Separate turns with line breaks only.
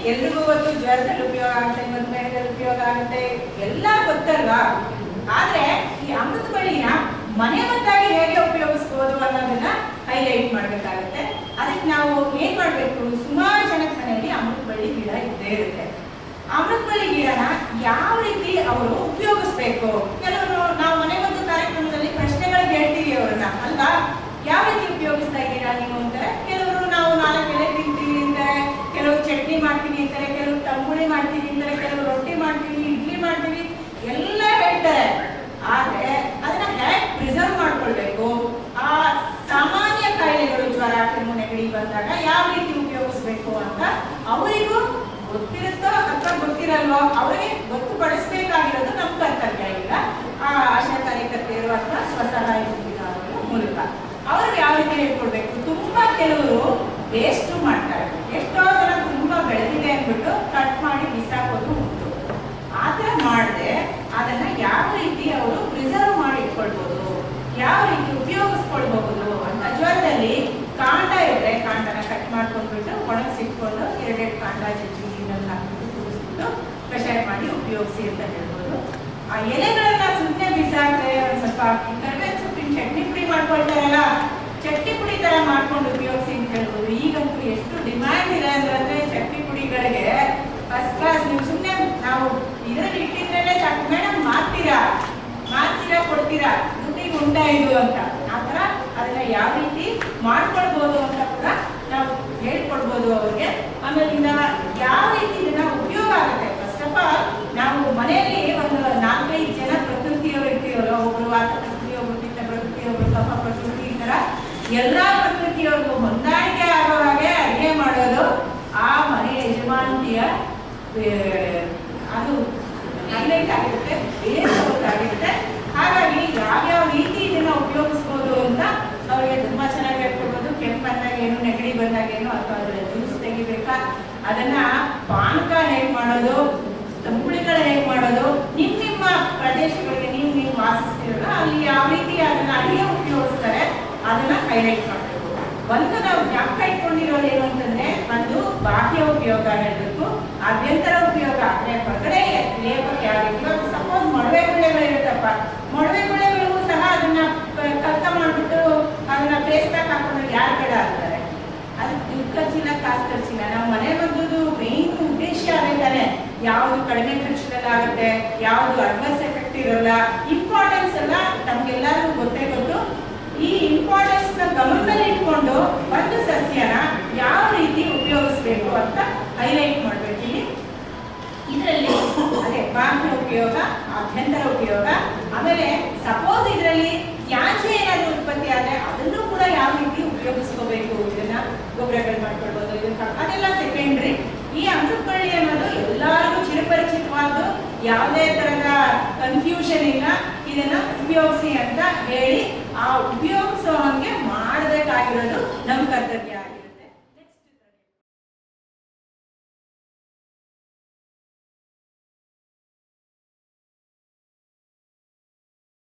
ಎಲ್ರಿಗೂ ಗೊತ್ತು ಜ್ವರದಲ್ಲಿ ಉಪಯೋಗ ಆಗುತ್ತೆ ಮಧುಮೇಹದಲ್ಲಿ ಉಪಯೋಗ ಆಗುತ್ತೆ ಎಲ್ಲ ಗೊತ್ತಲ್ವಾ ಆದ್ರೆ ಈ ಅಮೃತ ಬಳ್ಳಿನ ಮನೆ ಮದ್ದಾಗಿ ಹೇಗೆ ಉಪಯೋಗಿಸ್ಬೋದು ಅನ್ನೋದನ್ನ ಹೈಲೈಟ್ ಮಾಡ್ಬೇಕಾಗುತ್ತೆ ಅದಕ್ಕೆ ನಾವು ಏನ್ ಮಾಡ್ಬೇಕು ಸುಮಾರು ಜನದ ಮನೆಯಲ್ಲಿ ಅಮೃತ ಬಳ್ಳಿ ಗಿಡ ಇದ್ದೇ ಇರುತ್ತೆ ಅಮೃತ ಬಳ್ಳಿ ಗಿಡನ ಯಾವ ರೀತಿ ಅವರು ಉಪಯೋಗಿಸ್ಬೇಕು ಕೆಲವರು ನಾವು ಮನೆ ಒಂದು ಕಾರ್ಯಕ್ರಮದಲ್ಲಿ ಪ್ರಶ್ನೆಗಳು ಕೇಳ್ತೀವಿ ಅವ್ರನ್ನ ಅಲ್ವಾ ಯಾವ ರೀತಿ ಉಪಯೋಗಿಸ್ತಾ ಇದ್ದೀರಾ ನೀವು ಅಂತಾರೆ ಕೆಲವರು ನಾವು ನಾಲ್ಕು ಎಲೆ ತಿಂತೀವಿ ಅಂತಾರೆ ಕೆಲವರು ಚಟ್ನಿ ಮಾಡ್ತೀವಿ ಅಂತಾರೆ ಕೆಲವರು ತಂಬುಳಿ ಮಾಡ್ತೀವಿ ಅಂತಾರೆ ಕೆಲವರು ರೊಟ್ಟಿ ಮಾಡ್ತೀವಿ ಇಡ್ಲಿ ಮಾಡ್ತೀವಿ ಎಲ್ಲ ಹೇಳ್ತಾರೆ ಆದ್ರೆ ಅದನ್ನ ಹೇಗೆ ಪ್ರಿಸರ್ವ್ ಮಾಡ್ಕೊಳ್ಬೇಕು ಆ ಸಾಮಾನ್ಯ ಕಾಯಿಲೆಗಳು ಜ್ವರ ಕೆಮ್ಮು ನೆಗಡಿ ಬಂದಾಗ ಯಾವ ರೀತಿ ಉಪಯೋಗಿಸ್ಬೇಕು ಅಂತ ಅವರಿಗೂ ಗೊತ್ತಿರುತ್ತೋ ಅಥವಾ ಗೊತ್ತಿರಲ್ವೋ ಅವರಿಗೆ ಗೊತ್ತುಪಡಿಸ್ಬೇಕಾಗಿರೋದು ನಮ್ಮ ಕರ್ತವ್ಯ ಈಗ ಆ ಆಶಾ ಕಾರ್ಯಕರ್ತೆಯರು ಅಥವಾ ಸ್ವಸಹಾಯ ಗುಂಪಿನವರ ಮೂಲಕ ಅವ್ರಿಗೆ ಯಾವ ರೀತಿ ಹೇಳ್ಕೊಡ್ಬೇಕು ತುಂಬಾ ಕೆಲವರು ವೇಸ್ಟ್ ಮಾಡ್ತಾರೆ ಎಷ್ಟೋ ಜನ ತುಂಬಾ ಬೆಳೆದಿದೆ ಅಂದ್ಬಿಟ್ಟು ಕಟ್ ಮಾಡಿ ಬಿಸಾಕೋದು ಉಂಟು ಆ ಥರ ಮಾಡದೆ ಅದನ್ನ ಯಾವ ರೀತಿ ಅವರು ಪ್ರಿಸರ್ವ್ ಮಾಡಿ ಇಟ್ಕೊಳ್ಬೋದು ಯಾವ ರೀತಿ ಉಪಯೋಗಿಸ್ಕೊಳ್ಬಹುದು ಅಂತ ಜ್ವರದಲ್ಲಿ ಕಾಂಡ ಇದ್ರೆ ಕಾಂಡನ ಕಟ್ ಮಾಡ್ಕೊಂಡ್ಬಿಟ್ಟು ಒಣಗಿಸಿಟ್ಕೊಂಡು ಎರಡೆರಡು ಕಾಂಡ ಜಜ್ಜಿ ನೀರಲ್ಲಿ ಹಾಕ್ಬಿಟ್ಟು ಕುದಿಸ್ಬಿಟ್ಟು ಕಷಾಯ ಮಾಡಿ ಉಪಯೋಗಿಸಿ ಅಂತ ಹೇಳ್ಬೋದು ಆ ಎಲೆಗಳನ್ನ ಸುಮ್ಮನೆ ಬಿಸಾಕ್ರೆ ಒಂದ್ ಸ್ವಲ್ಪ ಕರಿಬೇವು ಸೊಪ್ಪಿನ ಚಟ್ನಿ ಪುಡಿ ಮಾಡ್ಕೊಳ್ತಾರಲ್ಲ ಚಟ್ನಿ ಪುಡಿ ತರ ಮಾಡ್ಕೊಂಡು ಉಪಯೋಗಿಸಿ ಅಂತ ಹೇಳ್ಬೋದು ಈಗಂತೂ ಎಷ್ಟು ಡಿಮ್ಯಾಂಡ್ ಇದೆ ಅಂದ್ರೆ ಚಟ್ನಿ ಪುಡಿಗಳಿಗೆ ಫಸ್ಟ್ ಕ್ಲಾಸ್ ನೀವು ಸುಮ್ಮನೆ ನಾವು ಇದರಲ್ಲಿ ಇಟ್ಟಿದ್ರೇನೆ ಸಾಕು ಮೇಡಮ್ ಮಾಡ್ತೀರಾ ಮಾಡ್ತೀರಾ ಕೊಡ್ತೀರಾ ದುಡ್ಡಿಗೆ ಉಂಟ ಇದು ಅಂತ ಆ ಥರ ಅದನ್ನ ಯಾವ ರೀತಿ ಮಾಡ್ಕೊಳ್ಬೋದು ಅಂತ ಕೂಡ ನಾವು ಹೇಳ್ಕೊಡ್ಬೋದು ಅವ್ರಿಗೆ ಆಮೇಲೆ ಇನ್ನ ಯಾವ ರೀತಿ ಇದನ್ನ ಉಪಯೋಗ ಆಗುತ್ತೆ ಫಸ್ಟ್ ಆಫ್ ಆಲ್ ನಾವು ಮನೆಯಲ್ಲಿ ಒಂದು ನಾಲ್ಕೈದು ಜನ ಪ್ರಕೃತಿಯವರು ಇರ್ತೀವಲ್ಲ ಒಬ್ರು ವಾತ ಪ್ರಕೃತಿ ಒಬ್ರು ಪಿತ್ತ ಪ್ರಕೃತಿ ಒಬ್ರು ಕಫ ಪ್ರಕೃತಿ ಈ ತರ ಎಲ್ಲಾ ಪ್ರಕೃತಿಯವ್ರಿಗೂ ಹೊಂದಾಣಿಕೆ ಆಗೋ ಹಾಗೆ ಅಡಿಗೆ ಮಾಡೋದು ಆ ಮನೆ ಯಜಮಾನತಿಯ ಆ, ಅದು ಹೈಲೈಟ್ ಆಗಿರುತ್ತೆ ಬೇಸೋದಾಗಿರುತ್ತೆ ಹಾಗಾಗಿ ಯಾವ್ಯಾವ ರೀತಿ ಇದನ್ನ ಉಪಯೋಗಿಸ್ಬೋದು ಅಂತ ಅವ್ರಿಗೆ ತುಂಬಾ ಚೆನ್ನಾಗಿ ಹೇಳ್ಕೊಡ್ಬೋದು ಕೆಮ್ಮು ಬಂದಾಗ ಏನು ನೆಗಡಿ ಬಂದಾಗ ಏನು ಅಥವಾ ಅದರ ಜ್ಯೂಸ್ ತೆಗಿಬೇಕಾ ಅದನ್ನ ಪಾನಕ ಹೇಗ್ ಮಾಡೋದು ತಂಬುಳಿಗಳು ಹೇಗ್ ಮಾಡೋದು ನಿಮ್ ನಿಮ್ಮ ಪ್ರದೇಶಗಳಿಗೆ ನೀವು ನೀವು ವಾಸಿಸ್ತೀರಲ್ಲ ಅಲ್ಲಿ ಯಾವ ರೀತಿ ಅದನ್ನ ಅಡಿಗೆ ಉಪಯೋಗಿಸ್ತಾರೆ ಅದನ್ನ ಹೈಲೈಟ್ ಮಾಡಬೇಕು ಒಂದು ನಾವು ಜ್ಞಾಪಕ ಇಟ್ಕೊಂಡಿರೋದು ಏನು ಅಂತಂದ್ರೆ ಒಂದು ಬಾಹ್ಯ ಉಪಯೋಗ ಹೇಳಬೇಕು ಅಭ್ಯಂತರ ಉಪಯೋಗ ಅಂದ್ರೆ ಹೊರಗಡೆ ಲೇಪಕ್ಕೆ ಆಗಬೇಕು ಸಪೋಸ್ ಮೊಡವೆ ಗುಳ್ಳೆಗಳಿರುತ್ತಪ್ಪ ಮೊಡವೆ ಗುಳ್ಳೆಗಳು ಸಹ ಅದನ್ನ ಕ- ಕಲ್ತ ಮಾಡ್ಬಿಟ್ಟು ಅದನ್ನ ಫೇಸ್ ಪ್ಯಾಕ್ ಹಾಕೊಂಡು ಯಾರು ಬೇಡ ಅಂತಾರೆ ಅದು ದುಡ್ಡು ಖರ್ಚಿಲ್ಲ ಕಾಸು ಖರ್ಚಿಲ್ಲ ನಾವು ಮನೆ ಬಂದದ್ದು ಮೇನ್ ಉದ್ದೇಶ ಅದೇ ತಾನೆ ಯಾವುದು ಕಡಿಮೆ ಖರ್ಚಿನಲ್ಲಿ ಆಗುತ್ತೆ ಯಾವುದು ಅಡ್ವರ್ಸ್ ಎಫೆಕ್ಟ್ ಇರಲ್ಲ ಇಂಪಾರ್ಟೆನ್ಸ್ ಎಲ್ಲ ನಮ್ಗೆಲ್ಲರಿಗೂ ಗೊತ್ತೇ ಗೊತ್ತು ಈ ಇಂಪಾರ್ಟೆನ್ಸ್ ನ ಗಮನದಲ್ಲಿ ಇಟ್ಕೊಂಡು ಒಂದು ಸಸ್ಯನ ಯಾವ ರೀತಿ ಉಪಯೋಗಿಸ್ಬೇಕು ಅಂತ ಹೈಲೈಟ್ ಮಾಡ್ಬೇಕು ಇಲ್ಲಿ ಇದರಲ್ಲಿ ಅದೇ ಬಾಹ್ಯ ಉಪಯೋಗ ಅಭ್ಯಂತರ ಉಪಯೋಗ ಆಮೇಲೆ ಸಪೋಸ್ ಇದರಲ್ಲಿ ತ್ಯಾಜ್ಯ ಏನಾದ್ರು ಉತ್ಪತ್ತಿ ಆದ್ರೆ ಅದನ್ನು ಕೂಡ ಯಾವ ರೀತಿ ಉಪಯೋಗಿಸ್ಕೋಬೇಕು ಇದನ್ನ ಗೊಬ್ಬರಗಳು ಮಾಡ್ಕೊಳ್ಬೋದು ಇದನ್ನ ಅದೆಲ್ಲ ಸೆಕೆಂಡ್ರಿ ಈ ಅಮೃತಬಳ್ಳಿ ಅನ್ನೋದು ಎಲ್ಲರಿಗೂ ಚಿರಪರಿಚಿತವಾದ್ದು ಯಾವುದೇ ತರದ ಕನ್ಫ್ಯೂಷನ್ ಇಲ್ಲ ಇದನ್ನ ಉಪಯೋಗಿಸಿ ಅಂತ ಹೇಳಿ ಆ ಉಪಯೋಗಿಸೋ ಹಂಗೆ ಮಾಡಬೇಕಾಗಿರೋದು ನಮ್ಮ ಕರ್ತವ್ಯ ಆಗಿದೆ